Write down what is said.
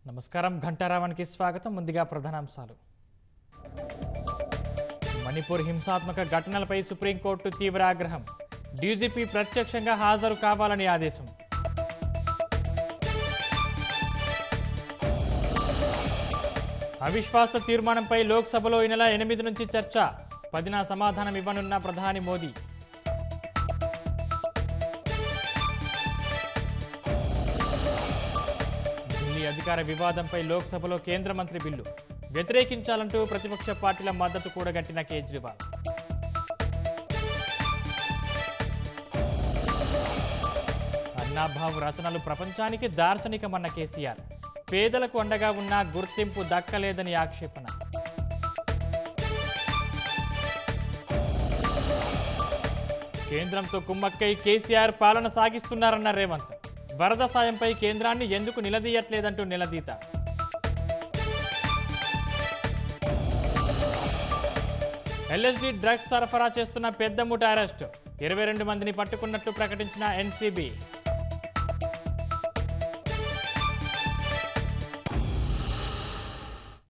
నమస్కారం ఘంటారావానికి స్వాగతం ముందుగా ప్రధానాంశాలు మణిపూర్ హింసాత్మక ఘటనలపై సుప్రీంకోర్టు తీవ్ర ఆగ్రహం డీజీపీ ప్రత్యక్షంగా హాజరు కావాలని ఆదేశం అవిశ్వాస తీర్మానంపై లోక్సభలో ఈ నెల ఎనిమిది నుంచి చర్చ పదిన సమాధానం ఇవ్వనున్న ప్రధాని మోదీ ఢిల్లీ అధికార వివాదంపై లోక్సభలో కేంద్ర మంత్రి బిల్లు వ్యతిరేకించాలంటూ ప్రతిపక్ష పార్టీల మద్దతు కూడగట్టిన కేజ్రీవాల్ అన్నాభావ్ రచనలు ప్రపంచానికి దార్శనికమన్న కేసీఆర్ పేదలకు అండగా ఉన్న గుర్తింపు దక్కలేదని ఆక్షేపణ కేంద్రంతో కుమ్మక్కై కేసీఆర్ పాలన సాగిస్తున్నారన్న రేవంత్ వరద సాయంపై కేంద్రాన్ని ఎందుకు నిలదీయట్లేదంటూ నిలదీత ఎల్ఎస్డి డ్రగ్స్ సరఫరా చేస్తున్న పెద్ద ముఠ అరెస్టు ఇరవై రెండు మందిని పట్టుకున్నట్లు ప్రకటించిన ఎన్సీబీ